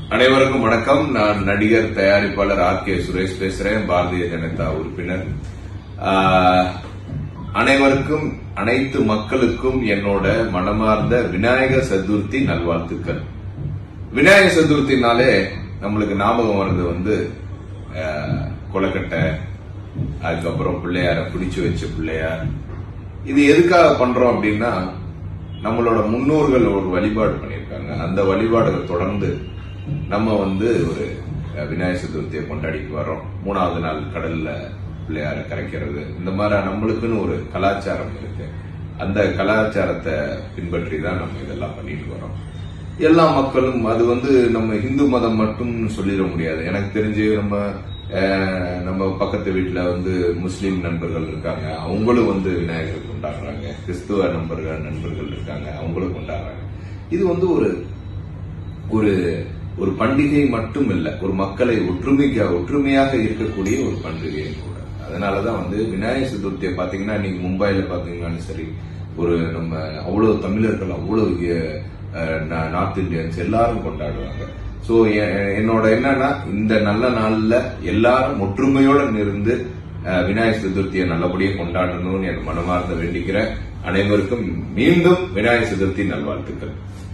அனைவருக்கும் வணக்கம் நான் நடிகர் தயாரிப்பாளர் ஆர் கே சுரேஷ் பேசுறேன் பாரதிய ஜனதா உறுப்பினர் ஆஹ், அனைவருக்கும் அனைத்து மக்களுக்கும் என்னோட மனமார்ந்த விநாயகர் சதுர்த்தி நல்வாழ்த்துக்கள் விநாயகர் சதுர்த்தினாலே நம்மளுக்கு ஞாபகம் வர்றது வந்து ஆஹ், கொலக்கட்டை அதுக்கப்புறம் பிள்ளையார பிடிச்சு வச்ச பிள்ளையார் இது எதுக்காக பண்றோம் அப்படின்னா நம்மளோட முன்னோர்கள் ஒரு வழிபாடு பண்ணியிருக்காங்க அந்த வழிபாடுகளை தொடர்ந்து நம்ம வந்து ஒரு அஹ், விநாயகர் சதுர்த்தியை கொண்டாடிட்டு வரோம் மூணாவது நாள் கடல்ல பிள்ளையார கரைக்கிறது இந்த மாதிரி நம்மளுக்குன்னு ஒரு கலாச்சாரம் இருக்கு அந்த கலாச்சாரத்தை பின்பற்றி தான் நம்ம இதெல்லாம் பண்ணிட்டு வரோம் எல்லா மக்களும் அது வந்து நம்ம இந்து மதம் மட்டும் சொல்லிட முடியாது எனக்கு தெரிஞ்சு நம்ம அஹ், நம்ம பக்கத்து வீட்டுல வந்து முஸ்லீம் நண்பர்கள் இருக்காங்க அவங்களும் வந்து விநாயகர் கொண்டாடுறாங்க கிறிஸ்துவ நண்பர்கள் நண்பர்கள் இருக்காங்க அவங்களும் கொண்டாடுறாங்க இது வந்து ஒரு ஒரு ஒரு பண்டிகை மட்டும் இல்ல ஒரு மக்களை ஒற்றுமைக்க ஒற்றுமையாக இருக்கக்கூடிய ஒரு பண்டிகை கூட அதனாலதான் வந்து விநாயகர் சதுர்த்தியை பாத்தீங்கன்னா நீங்க மும்பைல பாத்தீங்கன்னாலும் சரி ஒரு நம்ம அவ்வளவு தமிழர்கள் அவ்வளவு அஹ், நா- நார்த் இந்தியன்ஸ் எல்லாரும் கொண்டாடுவாங்க சோ என்னோட என்னன்னா இந்த நல்ல நாள்ல எல்லாரும் ஒற்றுமையோட இருந்து அஹ், விநாயகர் சதுர்த்தியை நல்லபடியா கொண்டாடணும்னு என் மனமார்ந்த வேண்டிக்கிறேன் அனைவருக்கும் மீண்டும் விநாயகர் சதுர்த்தி நல்வாழ்த்துக்கள்